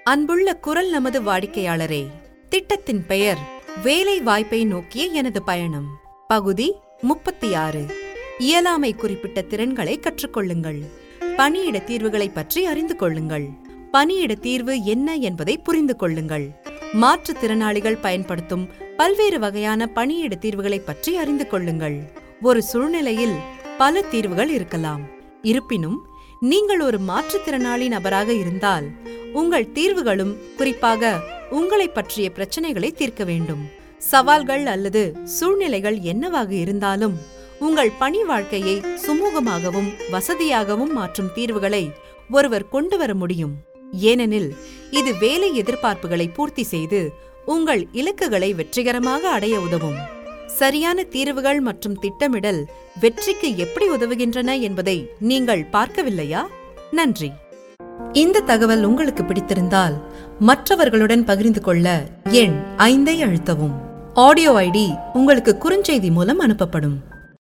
அன்புள்ள குரல் நமது வாடிக்கையாளரே திட்டத்தின் பெயர் வேலை வாய்ப்பை நோக்கிய எனது பயணம் பகுதி முப்பத்தி ஆறு இயலாமை குறிப்பிட்ட திறன்களை கற்றுக்கொள்ளுங்கள் பணியிட தீர்வுகளை பற்றி அறிந்து கொள்ளுங்கள் பணியிட தீர்வு என்ன என்பதை புரிந்து கொள்ளுங்கள் மாற்றுத்திறனாளிகள் பயன்படுத்தும் பல்வேறு வகையான பணியிட தீர்வுகளை பற்றி அறிந்து கொள்ளுங்கள் ஒரு சூழ்நிலையில் பல தீர்வுகள் இருக்கலாம் இருப்பினும் நீங்கள் ஒரு மாற்றுத்திறனாளி நபராக இருந்தால் உங்கள் தீர்வுகளும் குறிப்பாக உங்களை பற்றிய பிரச்சனைகளை தீர்க்க வேண்டும் சவால்கள் அல்லது சூழ்நிலைகள் என்னவாக இருந்தாலும் உங்கள் பணி வாழ்க்கையை சுமூகமாகவும் வசதியாகவும் மாற்றும் தீர்வுகளை ஒருவர் கொண்டு வர முடியும் ஏனெனில் இது வேலை எதிர்பார்ப்புகளை பூர்த்தி செய்து உங்கள் இலக்குகளை வெற்றிகரமாக அடைய உதவும் சரியான தீர்வுகள் மற்றும் திட்டமிடல் வெற்றிக்கு எப்படி உதவுகின்றன என்பதை நீங்கள் பார்க்கவில்லையா நன்றி இந்த தகவல் உங்களுக்கு பிடித்திருந்தால் மற்றவர்களுடன் பகிர்ந்து கொள்ள எண் ஐந்தை அழுத்தவும் ஆடியோ ஐடி உங்களுக்கு குறுஞ்செய்தி மூலம் அனுப்பப்படும்